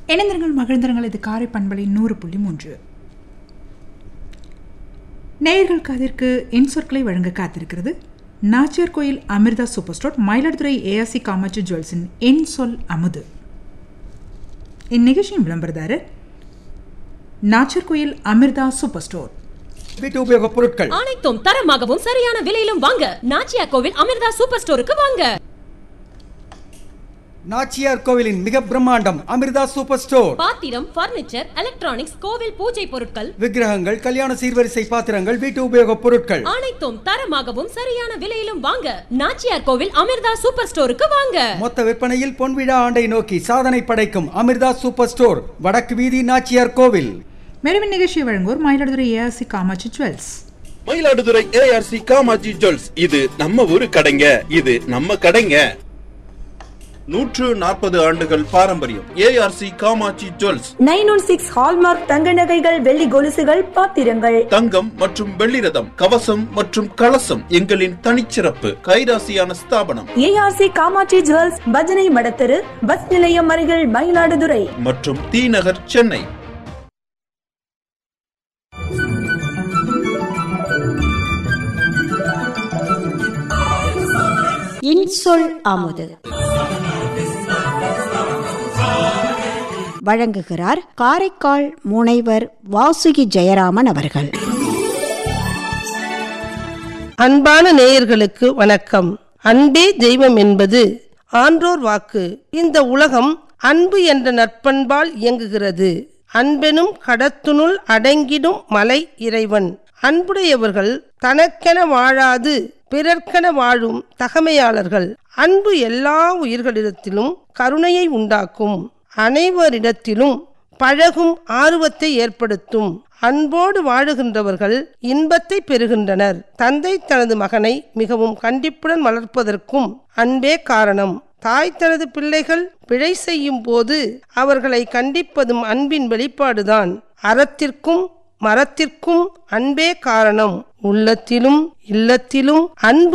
இணைந்திருங்கள் மகிழ்ந்திருங்கள் இது காரை பண்பலை நூறு புள்ளி மூன்று நேயர்கள் காதிற்கு என் சொற்களை வழங்க காத்திருக்கிறது Nachiyar Koil Amirtha super store Mayiladuthurai ARC Kamatchi ஜுவல்ஸின் என் சொல் அமுது இந்நிகழ்ச்சியின் விளம்பரதாரர் நாச்சியார் கோயில் அமிர்தா சூப்பர் ஸ்டோர் வீட்டு உபயோகப் பொருட்கள் அனைத்தும் தரமாகவும் சரியான விலையிலும் வாங்க நாச்சியா கோவில் அமிர்தா சூப்பர் ஸ்டோருக்கு வாங்க நாச்சியார் கோவிலின் மிக பிரம்மாண்டம் அமிர்தா சூப்பர் ஸ்டோர் பாத்திரம் பர்னிச்சர் எலக்ட்ரானிக்ஸ் கோவில் பூஜை பொருட்கள் விக்கிரகங்கள் கல்யாண சீர்வரிசை பாத்திரங்கள் வீட்டு உபயோகப் பொருட்கள் அனைத்தும் தரமாகவும் சரியான விலையிலும் வாங்க நாச்சியார் கோவில் அமிர்தா சூப்பர் ஸ்டோருக்கு வாங்க மொத்த விற்பனையில் பொன்விழா ஆண்டை நோக்கி சாதனை படைக்கும் அமிர்தா சூப்பர் ஸ்டோர் வடக்கு வீதி நாச்சியார் கோவில் மேலும் இந்நிகழ்ச்சியை வழங்குவோர் Mayiladuthurai ARC Kamatchi jewels Mayiladuthurai ARC Kamatchi jewels இது நம்ம ஊரு கடைங்க இது நம்ம கடைங்க நூற்று நாற்பது ஆண்டுகள் பாரம்பரியம் ARC Kamatchi jewels nine one six hallmark தங்க நகைகள் வெள்ளி கொலுசுகள் பாத்திரங்கள் தங்கம் மற்றும் வெள்ளி ரதம் கவசம் மற்றும் கலசம் எங்களின் தனிச்சிறப்பு கைராசியான ஸ்தாபனம் ஏஆர்சி காமாட்சி ஜுவல்ஸ் பஜனை மடத்தெரு பஸ் நிலையம் அருகில் மயிலாடுதுறை மற்றும் தீநகர் சென்னை இன்சொல் அமுது வழங்குகிறார் காரைக்கால் முனைவர் வாசுகி ஜெயராமன் அவர்கள் அன்பான நேயர்களுக்கு வணக்கம் அன்பே தெய்வம் என்பது ஆன்றோர் வாக்கு இந்த உலகம் அன்பு என்ற நற்பண்பால் இயங்குகிறது அன்பெனும் கடத்துனுள் அடங்கிடும் மலை இறைவன் அன்புடையவர்கள் தனக்கென வாழாது பிறர்க்கென வாழும் தகமையாளர்கள் அன்பு எல்லா உயிர்களிடத்திலும் கருணையை உண்டாக்கும் அனைவரிடத்திலும் பழகும் ஆர்வத்தை ஏற்படுத்தும் அன்போடு வாழுகின்றவர்கள் இன்பத்தை பெறுகின்றனர் தந்தை தனது மகனை மிகவும் கண்டிப்புடன் வளர்ப்பதற்கும் அன்பே காரணம் தாய் தனது பிள்ளைகள் பிழை செய்யும் போது அவர்களை கண்டிப்பதும் அன்பின் வெளிப்பாடுதான் அறத்திற்கும் மரத்திற்கும் அன்பே காரணம் உள்ளத்திலும் இல்லத்திலும் அன்பு